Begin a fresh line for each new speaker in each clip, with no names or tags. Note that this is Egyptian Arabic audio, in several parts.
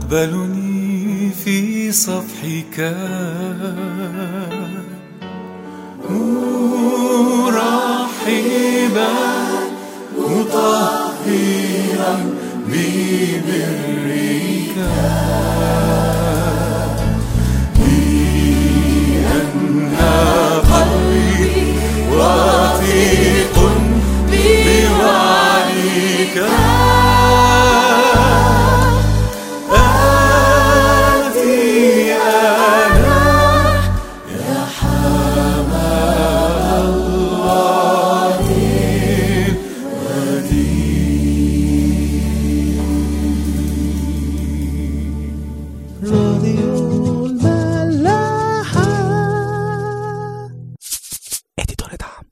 تقبلني في صفحك مرحبا مطهرا ببرك لأن قلبي واثق بوعدك آتي أنا يا حمل الله
راديو الملاحة
اديتور دعم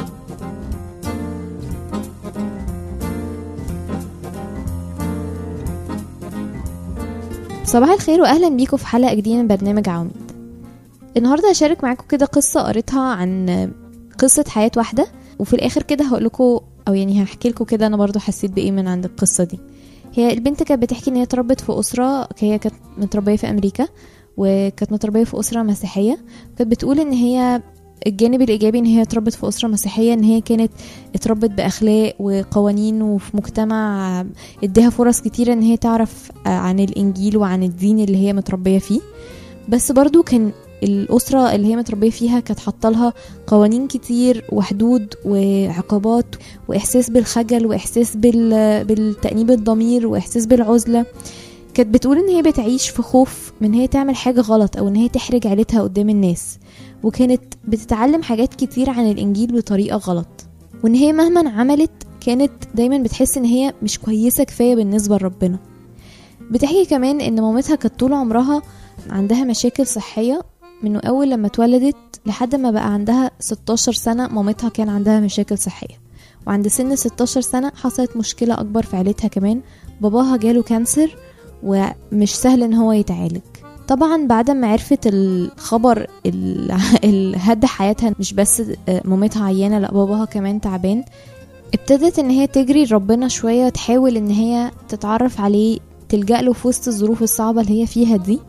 صباح الخير واهلا بيكم في حلقه جديده من برنامج عواميد النهارده هشارك معاكم كده قصه قريتها عن قصه حياه واحده وفي الاخر كده هقول لكم او يعني هحكي لكم كده انا برضو حسيت بايه من عند القصه دي هي البنت كانت بتحكي ان هي اتربت في اسره هي كانت متربيه في امريكا وكانت متربيه في اسره مسيحيه كانت بتقول ان هي الجانب الايجابي ان هي اتربت في اسره مسيحيه ان هي كانت اتربت باخلاق وقوانين وفي مجتمع اديها فرص كتيره ان هي تعرف عن الانجيل وعن الدين اللي هي متربيه فيه بس برضو كان الأسرة اللي هي متربية فيها كانت حاطة لها قوانين كتير وحدود وعقابات وإحساس بالخجل وإحساس بال... بالتأنيب الضمير وإحساس بالعزلة كانت بتقول إن هي بتعيش في خوف من هي تعمل حاجة غلط أو إن هي تحرج عيلتها قدام الناس وكانت بتتعلم حاجات كتير عن الإنجيل بطريقة غلط وإن هي مهما عملت كانت دايما بتحس إن هي مش كويسة كفاية بالنسبة لربنا بتحكي كمان إن مامتها كانت طول عمرها عندها مشاكل صحية من أول لما اتولدت لحد ما بقى عندها 16 سنة مامتها كان عندها مشاكل صحية وعند سن 16 سنة حصلت مشكلة أكبر في عيلتها كمان باباها جاله كانسر ومش سهل إن هو يتعالج طبعا بعد ما عرفت الخبر اللي هد حياتها مش بس مامتها عيانة لا باباها كمان تعبان ابتدت ان هي تجري لربنا شوية تحاول ان هي تتعرف عليه تلجأ له في وسط الظروف الصعبة اللي هي فيها دي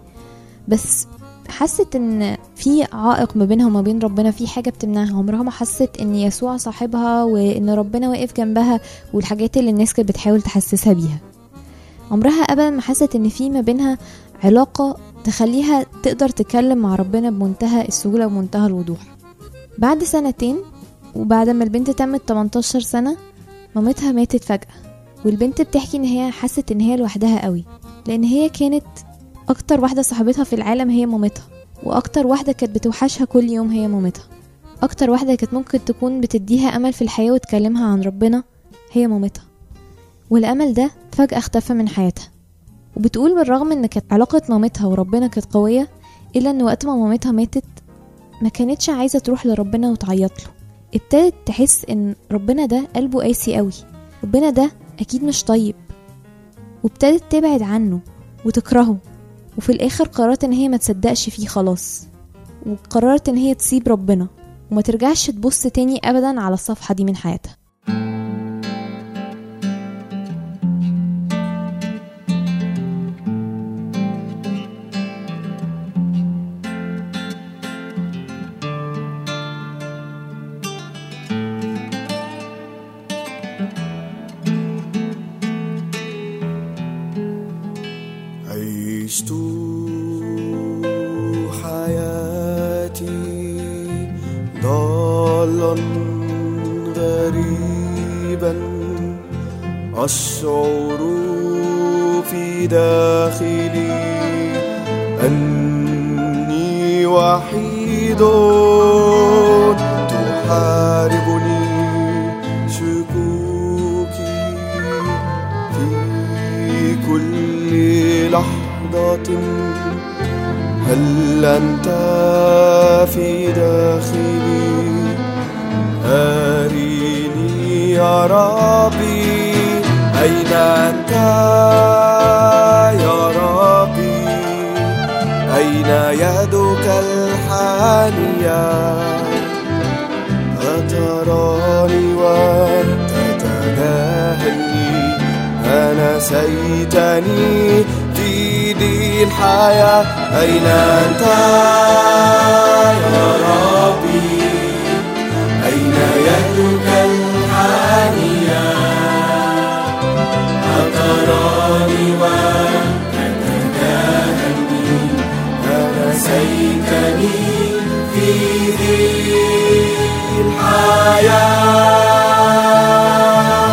بس حست ان في عائق ما بينها وما بين ربنا في حاجه بتمنعها عمرها ما حست ان يسوع صاحبها وان ربنا واقف جنبها والحاجات اللي الناس كانت بتحاول تحسسها بيها عمرها ابدا ما حست ان في ما بينها علاقه تخليها تقدر تتكلم مع ربنا بمنتهى السهوله ومنتهى الوضوح بعد سنتين وبعد ما البنت تمت 18 سنه مامتها ماتت فجاه والبنت بتحكي ان هي حست ان هي لوحدها قوي لان هي كانت اكتر واحده صاحبتها في العالم هي مامتها واكتر واحده كانت بتوحشها كل يوم هي مامتها اكتر واحده كانت ممكن تكون بتديها امل في الحياه وتكلمها عن ربنا هي مامتها والامل ده فجاه اختفى من حياتها وبتقول بالرغم ان كانت علاقه مامتها وربنا كانت قويه الا ان وقت ما مامتها ماتت ما كانتش عايزه تروح لربنا وتعيط له ابتدت تحس ان ربنا ده قلبه قاسي قوي ربنا ده اكيد مش طيب وابتدت تبعد عنه وتكرهه وفي الاخر قررت ان هي ما تصدقش فيه خلاص وقررت ان هي تسيب ربنا وما ترجعش تبص تاني ابدا على الصفحة دي من حياتها
عشت حياتي ضالا غريبا أشعر في داخلي أني وحيد تحاربني شكوكي في كل لحظة هل أنت في داخلي أريني يا ربي أين أنت يا ربي أين يدك الحانية أتراني وتتجاهلني أنسيتني في ذي الحياة أين أنت يا ربي أين يدك الحانية أتراني وتتجاهلني أنسيتني في ذي الحياة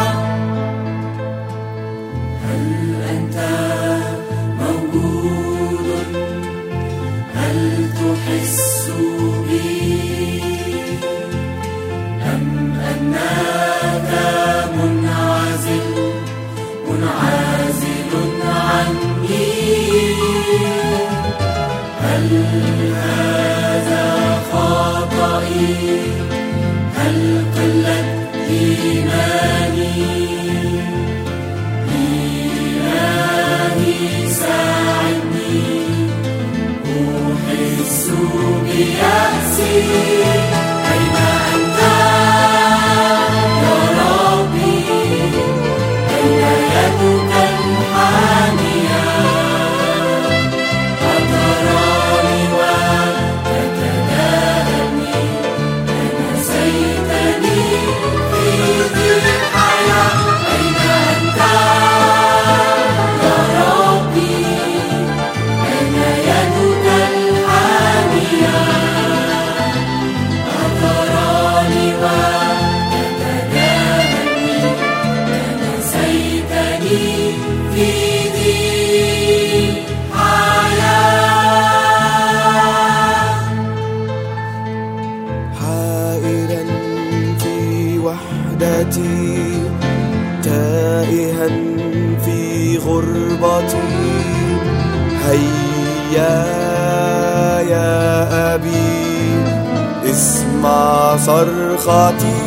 هل أنت موجود هل تحس بي أم أنك منعزل منعزل عني هل هذا خطئي هل قلة إيماني إلهي ساعدني أحس بيأسي أين أنت يا ربي أين يدك الحانية أتراني وتتجاهلني نسيتني في ذي الحياة أين أنت يا ربي أين يدك الحانية أتراني وتتجاهلني نسيتني في ذي الحياة حائرا في وحدتي تائها في غربتي هيا يا أبي اسمع صرختي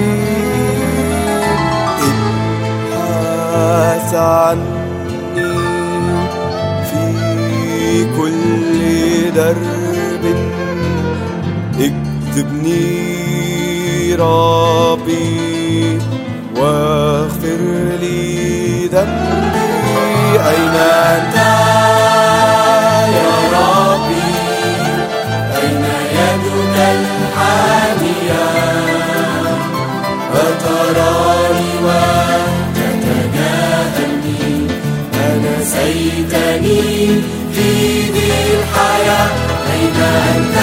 ابحث عني في كل درب اكتبني ربي واغفر لي ذنبي أين أنت يا ربي أين يدك الحانية أتراني وتتجاهلني أنسيتني في ذي الحياة أين أنت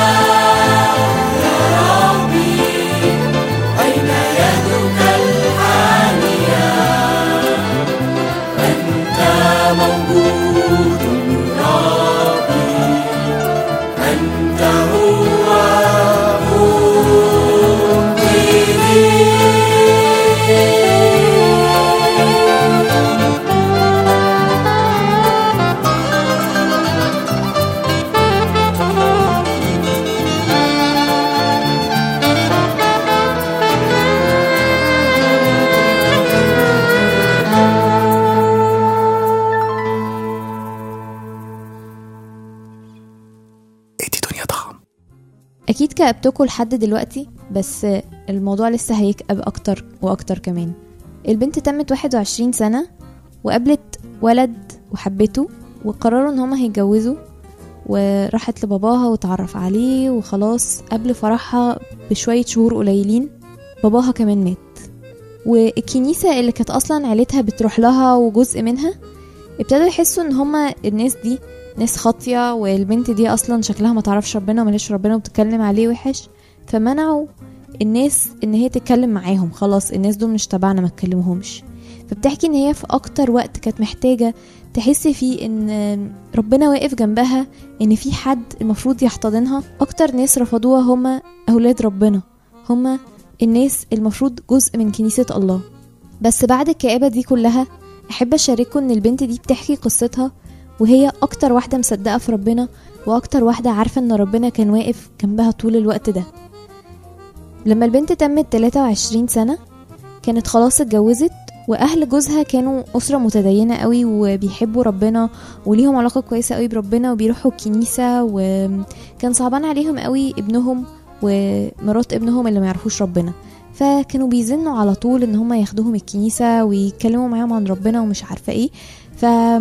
يا ربي أين يدك الحانية أنت موجود ربي أنت هو منقذي
ادي دنيا طعم
اكيد كأبتكم لحد دلوقتي بس الموضوع لسه هيكأب اكتر واكتر كمان البنت تمت 21 سنة وقابلت ولد وحبته وقرروا ان هما هيتجوزوا وراحت لباباها وتعرف عليه وخلاص قبل فرحها بشوية شهور قليلين باباها كمان مات والكنيسة اللي كانت أصلا عيلتها بتروح لها وجزء منها ابتدوا يحسوا ان هما الناس دي ناس خاطية والبنت دي أصلا شكلها ما تعرفش ربنا وملهاش ربنا وبتتكلم عليه وحش فمنعوا الناس ان هي تتكلم معاهم خلاص الناس دول مش تبعنا ما تكلمهمش فبتحكي ان هي في اكتر وقت كانت محتاجة تحس فيه ان ربنا واقف جنبها ان في حد المفروض يحتضنها اكتر ناس رفضوها هما اولاد ربنا هما الناس المفروض جزء من كنيسة الله بس بعد الكآبة دي كلها احب اشارككم ان البنت دي بتحكي قصتها وهي اكتر واحدة مصدقة في ربنا واكتر واحدة عارفة ان ربنا كان واقف جنبها طول الوقت ده لما البنت تمت 23 سنة كانت خلاص اتجوزت واهل جوزها كانوا اسره متدينه قوي وبيحبوا ربنا وليهم علاقه كويسه قوي بربنا وبيروحوا الكنيسه وكان صعبان عليهم قوي ابنهم ومرات ابنهم اللي ما يعرفوش ربنا فكانوا بيزنوا على طول ان هم ياخدوهم الكنيسه ويتكلموا معاهم عن ربنا ومش عارفه ايه ف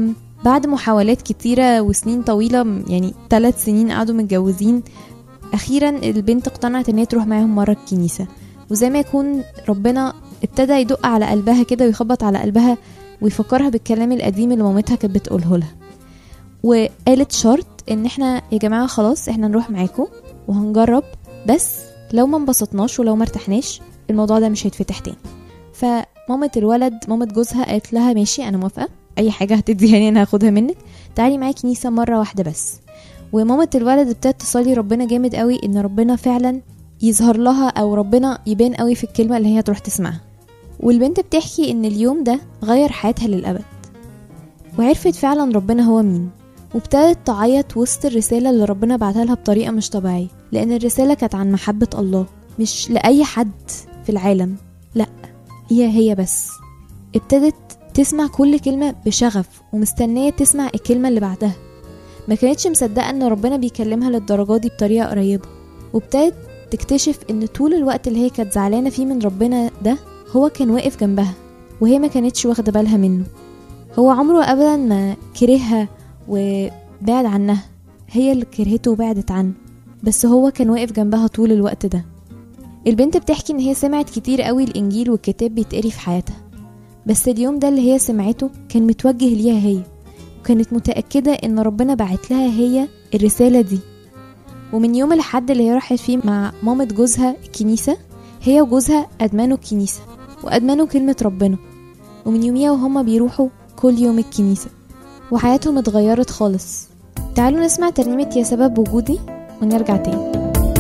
بعد محاولات كتيرة وسنين طويلة يعني ثلاث سنين قعدوا متجوزين أخيرا البنت اقتنعت إن هي تروح معاهم مرة الكنيسة وزي ما يكون ربنا ابتدى يدق على قلبها كده ويخبط على قلبها ويفكرها بالكلام القديم اللي مامتها كانت بتقوله لها وقالت شرط ان احنا يا جماعه خلاص احنا نروح معاكم وهنجرب بس لو ما انبسطناش ولو ما ارتحناش الموضوع ده مش هيتفتح تاني فمامة الولد مامة جوزها قالت لها ماشي انا موافقه اي حاجه هتديهاني انا هاخدها منك تعالي معايا كنيسه مره واحده بس ومامة الولد ابتدت تصلي ربنا جامد قوي ان ربنا فعلا يظهر لها او ربنا يبان قوي في الكلمه اللي هي تروح تسمعها والبنت بتحكي ان اليوم ده غير حياتها للابد وعرفت فعلا ربنا هو مين وابتدت تعيط وسط الرسالة اللي ربنا بعتها لها بطريقة مش طبيعية لأن الرسالة كانت عن محبة الله مش لأي حد في العالم لأ هي هي بس ابتدت تسمع كل كلمة بشغف ومستنية تسمع الكلمة اللي بعدها ما كانتش مصدقة ان ربنا بيكلمها للدرجة دي بطريقة قريبة وابتدت تكتشف ان طول الوقت اللي هي كانت زعلانة فيه من ربنا ده هو كان واقف جنبها وهي ما كانتش واخدة بالها منه هو عمره ابدا ما كرهها وبعد عنها هي اللي كرهته وبعدت عنه بس هو كان واقف جنبها طول الوقت ده البنت بتحكي ان هي سمعت كتير قوي الانجيل والكتاب بيتقري في حياتها بس اليوم ده اللي هي سمعته كان متوجه ليها هي وكانت متأكدة ان ربنا بعت لها هي الرسالة دي ومن يوم الحد اللي هي راحت فيه مع مامة جوزها الكنيسة هي وجوزها أدمنوا الكنيسة وأدمنوا كلمة ربنا ومن يوميها وهما بيروحوا كل يوم الكنيسة وحياتهم اتغيرت خالص تعالوا نسمع ترنيمة يا سبب وجودي ونرجع تاني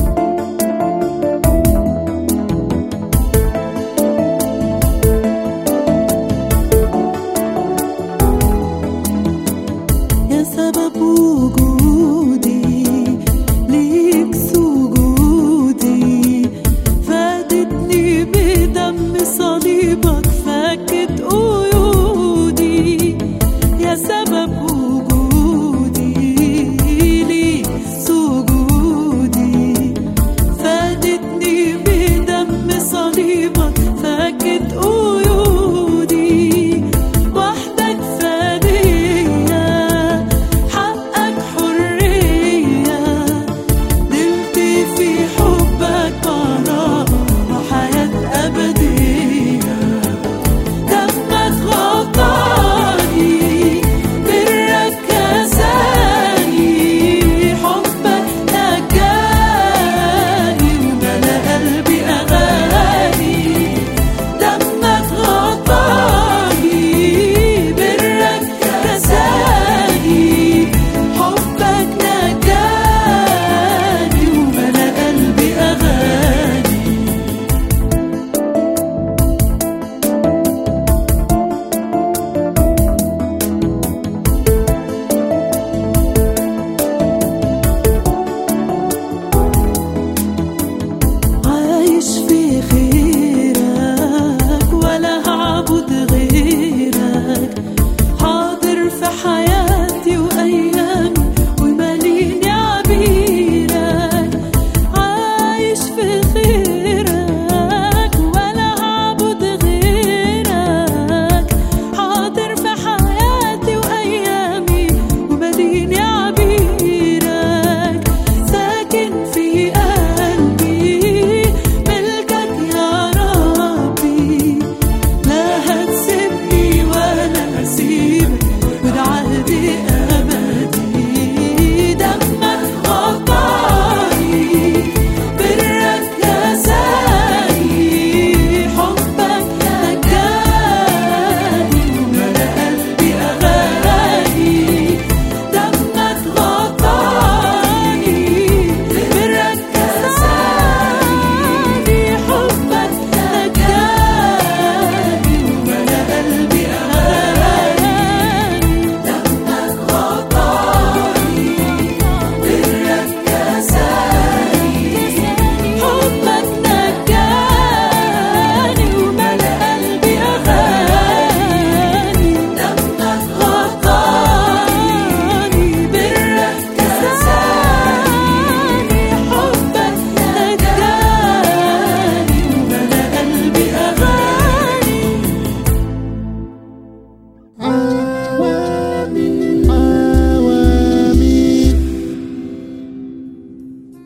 يا سبب وجودي ليك سجودي فادتني بدم صليبك فكت قيودي يا سبب وجودي ليك سجودي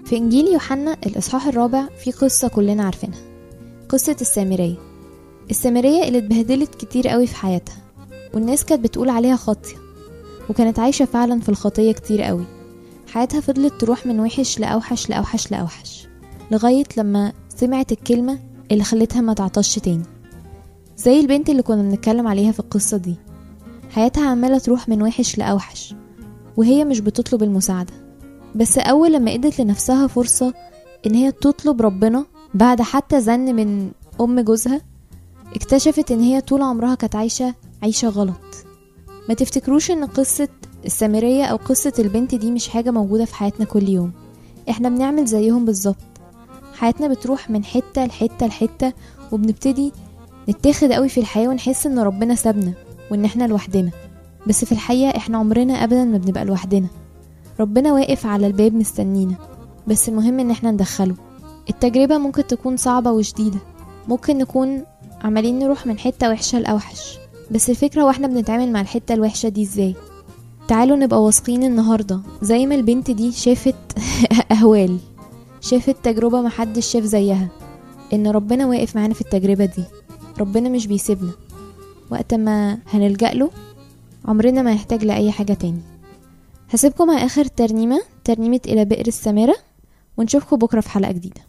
في إنجيل يوحنا الإصحاح الرابع في قصة كلنا عارفينها قصة السامرية السامرية اللي اتبهدلت كتير قوي في حياتها والناس كانت بتقول عليها خاطية وكانت عايشة فعلا في الخطية كتير قوي حياتها فضلت تروح من وحش لأوحش لأوحش لأوحش لغاية لما سمعت الكلمة اللي خلتها ما تعطش تاني زي البنت اللي كنا بنتكلم عليها في القصة دي حياتها عمالة تروح من وحش لأوحش وهي مش بتطلب المساعدة بس أول لما ادت لنفسها فرصة إن هي تطلب ربنا بعد حتى زن من أم جوزها اكتشفت إن هي طول عمرها كانت عايشة عيشة غلط ما تفتكروش إن قصة السامرية أو قصة البنت دي مش حاجة موجودة في حياتنا كل يوم احنا بنعمل زيهم بالظبط حياتنا بتروح من حتة لحتة لحتة وبنبتدي نتاخد قوي في الحياة ونحس ان ربنا سابنا وان احنا لوحدنا بس في الحقيقة احنا عمرنا ابدا ما بنبقى لوحدنا ربنا واقف على الباب مستنينا بس المهم ان احنا ندخله التجربة ممكن تكون صعبة وشديدة ممكن نكون عمالين نروح من حتة وحشة لأوحش بس الفكرة واحنا بنتعامل مع الحتة الوحشة دي ازاي تعالوا نبقى واثقين النهاردة زي ما البنت دي شافت أهوال شافت تجربة محدش شاف زيها إن ربنا واقف معانا في التجربة دي ربنا مش بيسيبنا وقت ما هنلجأ له عمرنا ما يحتاج لأي حاجة تاني هسيبكم مع آخر ترنيمة ترنيمة إلى بئر السمارة ونشوفكم بكرة في حلقة جديدة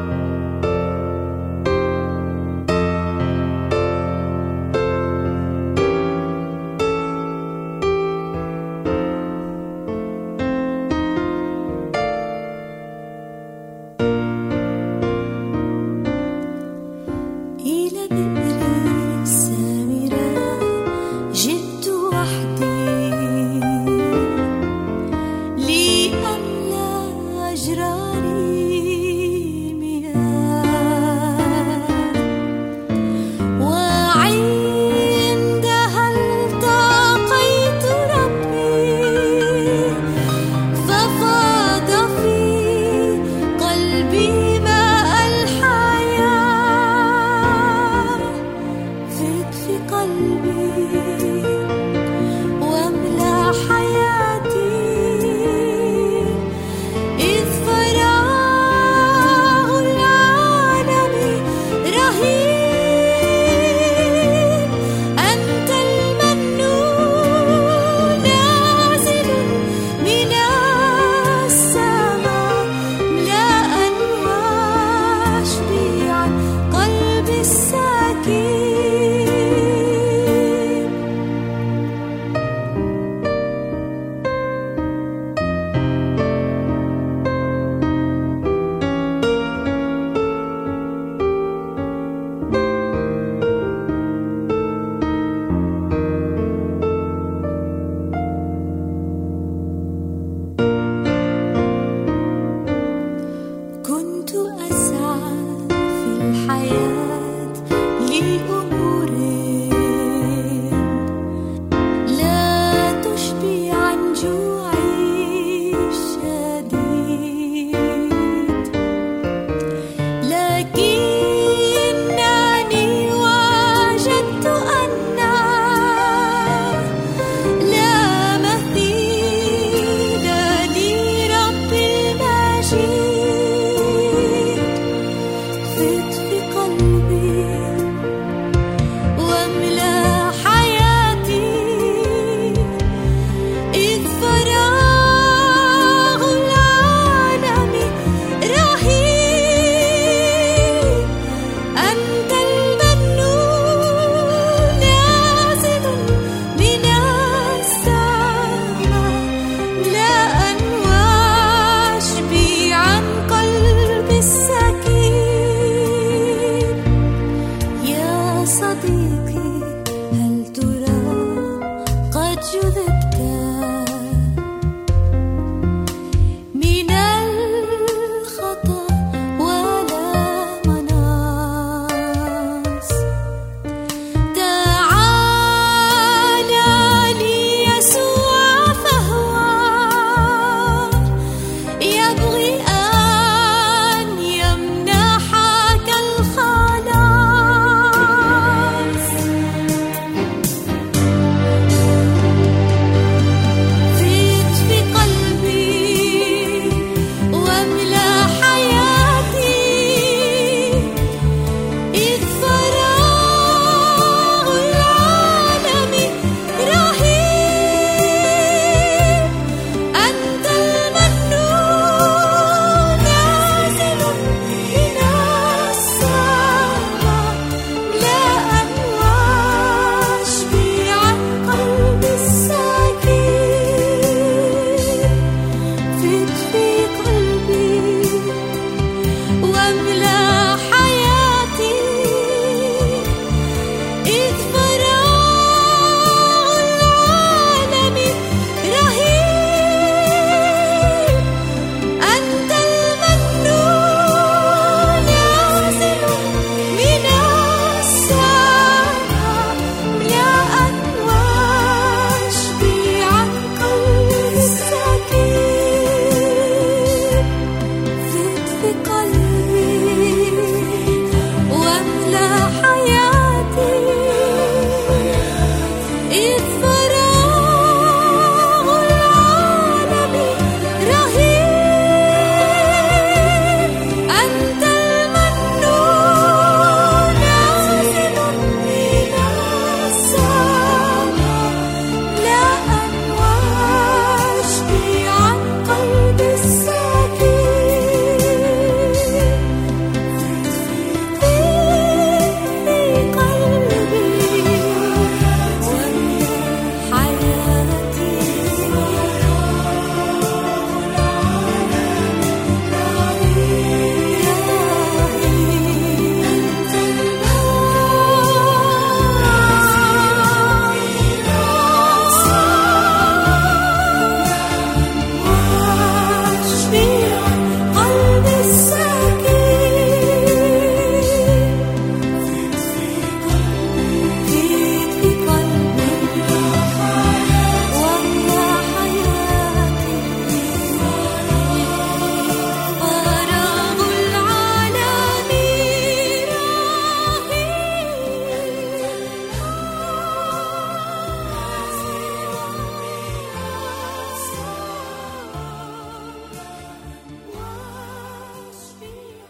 إلى بئر السامرة جئت وحدي لأملأ أجراري مياه وعندها التقيت ربي ففاض في قلبي ماء الحياة فت في قلبي واملأ حياتي إذ فراغ العالم رهيب أنت المنون نازل من السماء ملأ واشبيعا قلبي السكين كنت أسعى في الحياة لأمور لا تشبع عن جوعي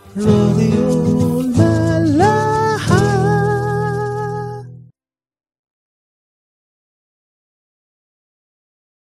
راديو